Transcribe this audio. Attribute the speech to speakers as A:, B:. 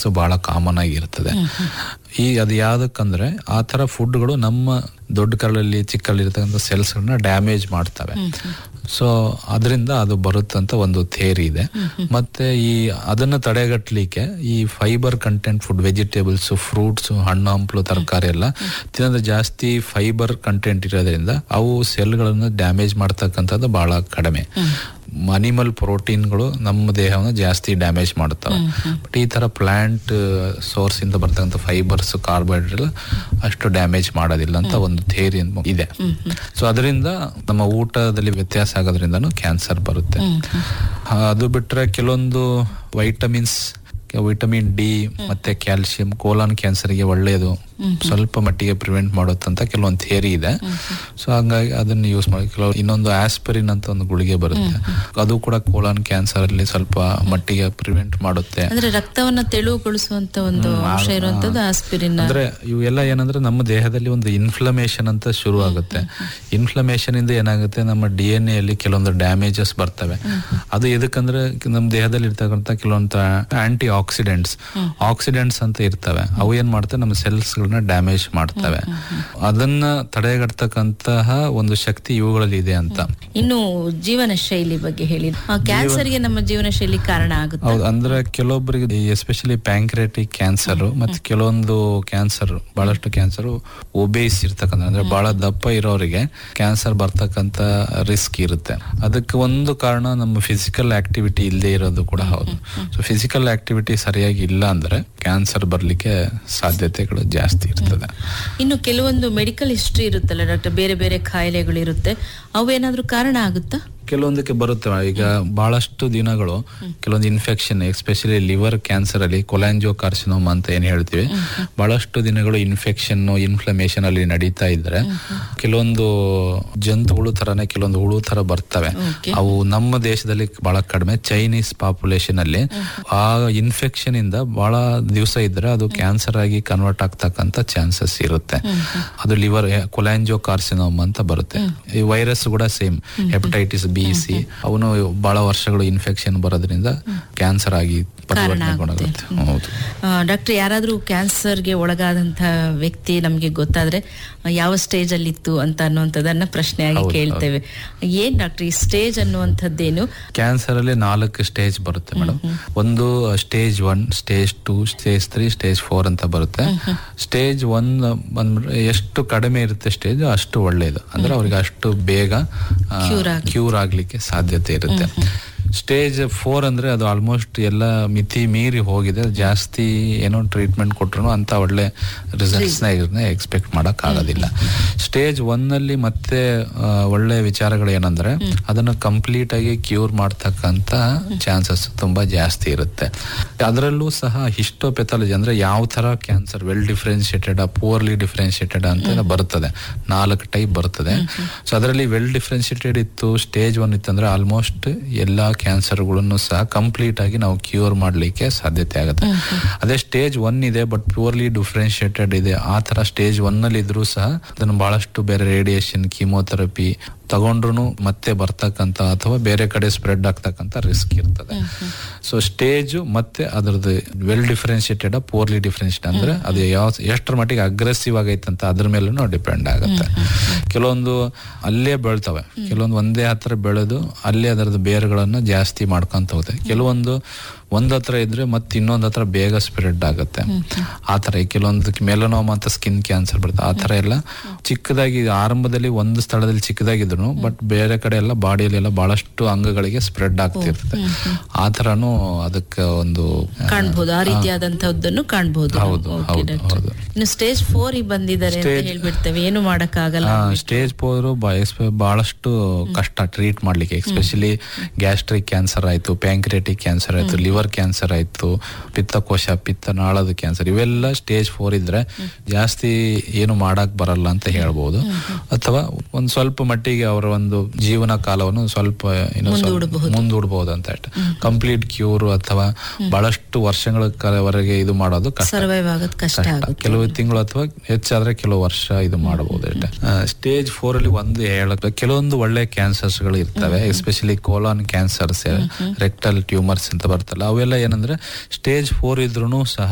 A: Cancers ಬಹಳ common ಆಗಿರ್ತದೆ ಈ ಅದು ಯಾವ್ದಕ್ಕಂದ್ರೆ ಆ ತರ ಫುಡ್ಗಳು ನಮ್ಮ ದೊಡ್ಡ ಕರಳಲ್ಲಿ ಚಿಕ್ಕ ಕರಳಲ್ಲಿ ಇರ್ತಕ್ಕಂಥ ಸೆಲ್ಸ್ಗಳನ್ನ ಡ್ಯಾಮೇಜ್ ಮಾಡ್ತವೆ ಸೊ ಅದರಿಂದ ಅದು ಬರುತ್ತಂತ ಒಂದು ಥೇರಿ ಇದೆ ಮತ್ತೆ ಈ ಅದನ್ನ ತಡೆಗಟ್ಟಲಿಕ್ಕೆ ಈ fiber content food vegetables fruits ಹಣ್ಣು ಹಂಪಲು ತರಕಾರಿ ಎಲ್ಲ ತಿನ್ನೋದ್ರೆ ಜಾಸ್ತಿ ಫೈಬರ್ ಕಂಟೆಂಟ್ ಇರೋದ್ರಿಂದ ಅವು ಸೆಲ್ಗಳನ್ನು ಡ್ಯಾಮೇಜ್ ಮಾಡ್ತಕ್ಕಂಥದ್ದು ಬಹಳ ಕಡಿಮೆ ಅನಿಮಲ್ ಪ್ರೋಟೀನ್ಗಳು ನಮ್ಮ ದೇಹವನ್ನು ಜಾಸ್ತಿ ಡ್ಯಾಮೇಜ್ ಮಾಡುತ್ತವೆ ಬಟ್ ಈ ತರ ಪ್ಲಾಂಟ್ ಸೋರ್ಸ್ ಇಂದ ಬರ್ತಕ್ಕಂಥ ಫೈಬರ್ಸ್ ಕಾರ್ಬೋಹೈಡ್ರೇಟ್ ಅಷ್ಟು ಡ್ಯಾಮೇಜ್ ಮಾಡೋದಿಲ್ಲ ಅಂತ ಒಂದು ಥೇರಿ ಇದೆ ಸೊ ಅದರಿಂದ ನಮ್ಮ ಊಟದಲ್ಲಿ ವ್ಯತ್ಯಾಸ ಆಗೋದ್ರಿಂದನೂ ಕ್ಯಾನ್ಸರ್ ಬರುತ್ತೆ ಆ, ಅದು ಬಿಟ್ರೆ ಕೆಲವೊಂದು ವೈಟಮಿನ್ಸ್ ವಿಟಮಿನ್ ಡಿ ಮತ್ತೆ ಕ್ಯಾಲ್ಸಿಯಂ ಕೋಲಾನ್ ಕ್ಯಾನ್ಸರ್ಗೆ ಒಳ್ಳೆಯದು ಸ್ವಲ್ಪ ಮಟ್ಟಿಗೆ ಪ್ರಿವೆಂಟ್ ಮಾಡುತ್ತಂತ ಕೆಲವೊಂದು ಥಿಯರಿ ಇದೆ ಸೊ ಹಂಗಾಗಿ ಅದನ್ನ ಯೂಸ್ ಮಾಡಿ ಕೆಲವು ಇನ್ನೊಂದು ಆಸ್ಪಿರಿನ್ ಅಂತ ಒಂದು ಗುಳಿಗೆ ಬರುತ್ತೆ ಅದು ಕೂಡ ಕೋಲಾನ್ ಕ್ಯಾನ್ಸರ್ ಅಲ್ಲಿ ಸ್ವಲ್ಪ ಮಟ್ಟಿಗೆ ಪ್ರಿವೆಂಟ್ ಮಾಡುತ್ತೆ
B: ಅಂದ್ರೆ ರಕ್ತವನ್ನ ತೆಳುವುಗೊಳಿಸುವಂತ ಒಂದು ಅಂಶ ಇರುವಂತದ್ದು ಆಸ್ಪಿರಿನ್
A: ಅಂದ್ರೆ ಇವೆಲ್ಲ ಏನಂದ್ರೆ ನಮ್ಮ ದೇಹದಲ್ಲಿ ಒಂದು ಇನ್ಫ್ಲಮೇಷನ್ ಅಂತ ಶುರು ಆಗುತ್ತೆ ಇನ್ಫ್ಲಮೇಷನ್ ಇಂದ ಏನಾಗುತ್ತೆ ನಮ್ಮ ಡಿ ಎನ್ ಎಲ್ಲಿ ಕೆಲವೊಂದು ಡ್ಯಾಮೇಜಸ್ ಬರ್ತವೆ ಅದು ಎದಕ್ಕಂದ್ರೆ ನಮ್ಮ ದೇಹದಲ್ಲಿ ಇರ್ತಕ್ಕಂಥ ಕೆಲವೊಂದು ಆಂಟಿ ಆಕ್ಸಿಡೆಂಟ್ಸ್ ಆಕ್ಸಿಡೆಂಟ್ಸ್ ಅಂತ ಇರ್ತವೆ ಅವು ಏನ್ ಮಾಡ್ತವೆ ನಮ್ಮ ಸೆಲ್ಸ್ ಗಳನ್ನ ಡ್ಯಾಮೇಜ್ ಮಾಡ್ತವೆ ಅದನ್ನ ತಡೆಗಟ್ಟತಕ್ಕಂತಹ ಒಂದು ಶಕ್ತಿ ಇವುಗಳಲ್ಲಿ ಇದೆ ಅಂತ
B: ಇನ್ನು ಜೀವನ ಶೈಲಿ ಬಗ್ಗೆ ಹೇಳಿ ಕ್ಯಾನ್ಸರ್ಗೆ ನಮ್ಮ ಜೀವನ ಶೈಲಿ ಕಾರಣ ಆಗುತ್ತೆ
A: ಹೌದು ಅಂದ್ರೆ ಕೆಲವೊಬ್ಬರಿಗೆ ಎಸ್ಪೆಷಲಿ ಪ್ಯಾಂಕ್ರೆಟಿಕ್ ಕ್ಯಾನ್ಸರ್ ಮತ್ತೆ ಕೆಲವೊಂದು ಕ್ಯಾನ್ಸರ್ ಬಹಳಷ್ಟು ಕ್ಯಾನ್ಸರ್ ಒಬೇಸ್ ಇರ್ತಕ್ಕಂಥ ಅಂದ್ರೆ ಬಹಳ ದಪ್ಪ ಇರೋರಿಗೆ ಕ್ಯಾನ್ಸರ್ ಬರ್ತಕ್ಕಂತ ರಿಸ್ಕ್ ಇರುತ್ತೆ ಅದಕ್ಕೆ ಒಂದು ಕಾರಣ ನಮ್ಮ ಫಿಸಿಕಲ್ ಆಕ್ಟಿವಿಟಿ ಇಲ್ಲದೆ ಇರೋದು ಕೂಡ ಹೌದು ಸೊ ಫಿಸಿಕಲ್ ಆಕ್ಟಿವಿಟಿ ಸರಿಯಾಗಿ ಇಲ್ಲ ಅಂದ್ರೆ ಕ್ಯಾನ್ಸರ್ ಬರ್ಲಿಕ್ಕೆ ಸಾಧ್ಯತೆಗಳು ಜಾಸ್ತಿ ಇರ್ತದೆ
B: ಇನ್ನು ಕೆಲವೊಂದು ಮೆಡಿಕಲ್ ಹಿಸ್ಟ್ರಿ ಇರುತ್ತಲ್ಲ ಡಾಕ್ಟರ್ ಬೇರೆ ಬೇರೆ ಕಾಯಿಲೆಗಳು ಇರುತ್ತೆ ಅವು ಏನಾದ್ರೂ ಕಾರಣ ಆಗುತ್ತಾ
A: ಕೆಲವೊಂದಕ್ಕೆ ಬರುತ್ತೆ ಈಗ ಬಹಳಷ್ಟು ದಿನಗಳು ಕೆಲವೊಂದು ಇನ್ಫೆಕ್ಷನ್ ಎಸ್ಪೆಷಲಿ ಲಿವರ್ ಕ್ಯಾನ್ಸರ್ ಅಲ್ಲಿ ಕೊಲಾಂಜೋ ಕಾರ್ಸಿನೋಮ್ ಅಂತ ಏನ್ ಹೇಳ್ತೀವಿ ಬಹಳಷ್ಟು ದಿನಗಳು ಇನ್ಫೆಕ್ಷನ್ ಇನ್ಫ್ಲಮೇಷನ್ ಅಲ್ಲಿ ನಡೀತಾ ಇದ್ರೆ ಕೆಲವೊಂದು ಜಂತುಗಳು ತರನೇ ಕೆಲವೊಂದು ಹುಳು ತರ ಬರ್ತವೆ
B: Okay.
A: ಅವು ನಮ್ಮ ದೇಶದಲ್ಲಿ ಬಹಳ ಕಡಿಮೆ ಚೈನೀಸ್ ಪಾಪ್ಯುಲೇಷನ್ ಅಲ್ಲಿ ಆ ಇನ್ಫೆಕ್ಷನ್ ಇಂದ ಬಹಳ ದಿವಸ ಇದ್ರೆ ಅದು ಕ್ಯಾನ್ಸರ್ ಆಗಿ ಕನ್ವರ್ಟ್ ಆಗ್ತಕ್ಕಂತ ಚಾನ್ಸಸ್ ಇರುತ್ತೆ ಅದು ಲಿವರ್ ಕೊಲಾಂಜೋ ಕಾರ್ಸಿನೋಮ್ ಅಂತ ಬರುತ್ತೆ ಈ ವೈರಸ್ ಕೂಡ ಸೇಮ್ ಹೆಪಟೈಟಿಸ್ ಬಿ ಸಿ ಅವನು ಬಹಳ ವರ್ಷಗಳು ಇನ್ಫೆಕ್ಷನ್ ಬರೋದ್ರಿಂದ ಕ್ಯಾನ್ಸರ್ ಆಗಿ ಪರಿವರ್ತನೆಗೊಳಗುತ್ತೆ ಹೌದು
B: ಡಾಕ್ಟರ್ ಯಾರಾದ್ರೂ ಕ್ಯಾನ್ಸರ್ಗೆ ಒಳಗಾದಂತ ವ್ಯಕ್ತಿ ನಮ್ಗೆ ಗೊತ್ತಾದ್ರೆ ಆ, ಯಾವ ಸ್ಟೇಜ್ ಅಲ್ಲಿ ಇತ್ತು ಅಂತ ಅನ್ನುವಂಥದ್ದನ್ನ ಪ್ರಶ್ನೆಯಾಗಿ
A: ಹೌದು,
B: ಕೇಳ್ತೇವೆ ಏನ್ ಡಾಕ್ಟರ್ ಈ ಸ್ಟೇಜ್ ಅನ್ನುವಂಥದ್ದೇನು
A: ಕ್ಯಾನ್ಸರ್ ಅಲ್ಲಿ ನಾಲ್ಕು ಸ್ಟೇಜ್ ಬರುತ್ತೆ ಮೇಡಮ್ ಒಂದು stage one stage two stage three stage four ಅಂತ ಬರುತ್ತೆ ಸ್ಟೇಜ್ ಒನ್ ಬಂದ್ಬಿಟ್ರೆ ಎಷ್ಟು ಕಡಿಮೆ ಇರುತ್ತೆ ಸ್ಟೇಜ್ ಅಷ್ಟು ಒಳ್ಳೆಯದು ಅಂದ್ರೆ ಅವ್ರಿಗೆ ಅಷ್ಟು ಬೇಗ
B: Cure ಆಗಿ.
A: ಕ್ಯೂರ್ ಆಗ್ಲಿಕ್ಕೆ ಸಾಧ್ಯತೆ ಇರುತ್ತೆ ಸ್ಟೇಜ್ ಫೋರ್ ಅಂದ್ರೆ ಅದು ಆಲ್ಮೋಸ್ಟ್ ಎಲ್ಲ ಮಿತಿ ಮೀರಿ ಹೋಗಿದೆ ಜಾಸ್ತಿ ಏನೋ ಟ್ರೀಟ್ಮೆಂಟ್ ಕೊಟ್ರು ಅಂತ ಒಳ್ಳೆ ರಿಸಲ್ಟ್ಸ್ ನ ಎಕ್ಸ್ಪೆಕ್ಟ್ ಮಾಡಕ್ ಆಗೋದಿಲ್ಲ ಸ್ಟೇಜ್ ಒನ್ ಅಲ್ಲಿ ಮತ್ತೆ ಆ, ಒಳ್ಳೆ ವಿಚಾರಗಳು ಏನಂದ್ರೆ ಅದನ್ನ ಕಂಪ್ಲೀಟ್ ಆಗಿ ಕ್ಯೂರ್ ಮಾಡ್ತಕ್ಕಂತ ಚಾನ್ಸಸ್ ತುಂಬಾ ಜಾಸ್ತಿ ಇರುತ್ತೆ ಅದರಲ್ಲೂ ಸಹ ಹಿಸ್ಟೋಪೆಥಾಲಜಿ ಅಂದ್ರೆ ಯಾವ ತರ cancer well differentiated poorly differentiated ಅಂತ ಬರ್ತದೆ ನಾಲ್ಕು ಟೈಪ್ ಬರ್ತದೆ ಸೊ ಅದರಲ್ಲಿ ವೆಲ್ ಡಿಫ್ರೆನ್ಶಿಯೇಟೆಡ್ ಇತ್ತು ಸ್ಟೇಜ್ ಒನ್ ಇತ್ತಂದ್ರೆ ಆಲ್ಮೋಸ್ಟ್ ಎಲ್ಲಾ ಕ್ಯಾನ್ಸರ್ಗಳನ್ನು ಸಹ ಕಂಪ್ಲೀಟ್ ಆಗಿ ನಾವು ಕ್ಯೂರ್ ಮಾಡ್ಲಿಕ್ಕೆ ಸಾಧ್ಯತೆ ಆಗುತ್ತೆ ಅದೇ ಸ್ಟೇಜ್ ಒನ್ ಇದೆ ಬಟ್ ಪ್ಯೂರ್ಲಿ ಡಿಫ್ರೆನ್ಶಿಯೇಟೆಡ್ ಇದೆ ಆ ತರ ಸ್ಟೇಜ್ ಒನ್ ಅಲ್ಲಿ ಇದ್ರೂ ಸಹ ಅದನ್ನು ಬಹಳಷ್ಟು ಬೇರೆ ರೇಡಿಯೇಷನ್ ಕೀಮೋಥೆರಪಿ ತಗೊಂಡ್ರು ಮತ್ತೆ ಬರ್ತಕ್ಕಂತ ಅಥವಾ ಬೇರೆ ಕಡೆ ಸ್ಪ್ರೆಡ್ ಆಗ್ತಕ್ಕಂತ ರಿಸ್ಕ್ ಇರ್ತದೆ ಸೊ ಸ್ಟೇಜ್ ಮತ್ತೆ ಅದರದ್ದು ವೆಲ್ ಡಿಫ್ರೆನ್ಶಿಯೇಟೆಡ್ ಪೋರ್ಲಿ ಡಿಫ್ರೆನ್ಶಿಯೇಟ್ ಅಂದ್ರೆ ಅದು ಯಾವ ಎಷ್ಟರ ಮಟ್ಟಿಗೆ ಅಗ್ರೆಸಿವ್ ಆಗೈತೆ ಅಂತ ಅದ್ರ ಮೇಲೂ ಡಿಪೆಂಡ್ ಆಗುತ್ತೆ ಕೆಲವೊಂದು ಅಲ್ಲೇ ಬೆಳ್ತವೆ ಕೆಲವೊಂದು ಒಂದೇ ಹತ್ರ ಬೆಳೆದು ಅಲ್ಲೇ ಅದರದ್ದು ಬೇರುಗಳನ್ನು ಜಾಸ್ತಿ ಮಾಡ್ಕೊಂತ ಹೋಗುತ್ತೆ ಕೆಲವೊಂದು ಒಂದ್ ಹತ್ರ ಇದ್ರೆ ಮತ್ತೆ ಇನ್ನೊಂದ್ ಹತ್ರ ಬೇಗ ಸ್ಪ್ರೆಡ್ ಆಗುತ್ತೆ ಆ ತರ ಈ ಕೆಲವೊಂದು ಮೆಲನೋಮ್ ಅಂತ ಸ್ಕಿನ್ ಕ್ಯಾನ್ಸರ್ ಬರುತ್ತೆ ಆ ತರ ಎಲ್ಲ ಚಿಕ್ಕದಾಗಿ ಆರಂಭದಲ್ಲಿ ಒಂದು ಸ್ಥಳದಲ್ಲಿ ಚಿಕ್ಕದಾಗಿದ್ರು ಬಟ್ ಬೇರೆ ಕಡೆ ಎಲ್ಲ ಬಾಡಿಯಲ್ಲಿ ಎಲ್ಲ ಬಹಳಷ್ಟು ಅಂಗಗಳಿಗೆ ಸ್ಪ್ರೆಡ್ ಆಗ್ತಿರ್ತದೆ ಆ ತರನು ಅದಕ್ಕೆ ಒಂದು
B: ಕಾಣ್ಬೋದು ಆ ರೀತಿಯಾದಂತಹದ್ದನ್ನು ಕಾಣ್ಬೋದು
A: ಹೌದು,
B: Okay,
A: ಹೌದು,
B: doctor.
A: ಹೌದು.
B: ಇನ್ನು ಸ್ಟೇಜ್ ಫೋರ್ ಬಂದಿದ್ದಾರೆ ಅಂತ
A: Stage-
B: ಹೇಳ್ಬಿಡ್ತೇವೆ ಏನು ಮಾಡಕ್ಕಾಗಲ್ಲ
A: ಸ್ಟೇಜ್ ಫೋರ್ ಬಹಳಷ್ಟು ಕಷ್ಟ ಟ್ರೀಟ್ ಮಾಡ್ಲಿಕ್ಕೆ ಎಸ್ಪೆಷಲಿ ಗ್ಯಾಸ್ಟ್ರಿಕ್ ಕ್ಯಾನ್ಸರ್ ಆಯ್ತು ಪ್ಯಾಂಕ್ರೆಟಿಕ್ ಕ್ಯಾನ್ಸರ್ ಆಯ್ತು ಲಿವರ್ ಕ್ಯಾನ್ಸರ್ ಆಯ್ತು ಪಿತ್ತಕೋಶ ಪಿತ್ತ ನಾಳದ ಕ್ಯಾನ್ಸರ್ ಇವೆಲ್ಲ ಸ್ಟೇಜ್ ಫೋರ್ ಇದ್ರೆ ಜಾಸ್ತಿ ಏನು ಮಾಡಕ್ ಬರಲ್ಲ ಅಂತ ಹೇಳ್ಬೋದು ಅಥವಾ ಒಂದ್ ಸ್ವಲ್ಪ ಮಟ್ಟಿಗೆ ಅವರ ಒಂದು ಜೀವನ ಕಾಲವನ್ನು ಸ್ವಲ್ಪ ಏನು ಮುಂದೂಡಬಹುದು ಅಂತ ಕಂಪ್ಲೀಟ್ ಕ್ಯೂರ್ ಅಥವಾ ಬಹಳಷ್ಟು ವರ್ಷಗಳ ಕಾಲವರೆಗೆ ಇದು ಮಾಡೋದು ಕಷ್ಟ
B: ಸರ್ವೈವ್ ಆಗೋದು ಕಷ್ಟ
A: ಕಷ್ಟ.
B: ಆಗುತ್ತೆ
A: ಕೆಲವು ತಿಂಗಳು ಅಥವಾ ಹೆಚ್ಚಾದ್ರೆ ಕೆಲವು ವರ್ಷ ಇದು ಮಾಡಬಹುದು ಸ್ಟೇಜ್ ಫೋರ್ ಅಲ್ಲಿ ಒಂದು ಹೇಳಕ್ ಕೆಲವೊಂದು ಒಳ್ಳೆ ಕ್ಯಾನ್ಸರ್ಸ್ ಗಳು ಇರ್ತವೆ especially colon cancers rectal tumours ಅಂತ ಬರ್ತಲ್ಲ ಅವೆಲ್ಲ ಏನಂದ್ರೆ ಸ್ಟೇಜ್ ಫೋರ್ ಇದ್ರೂ ಸಹ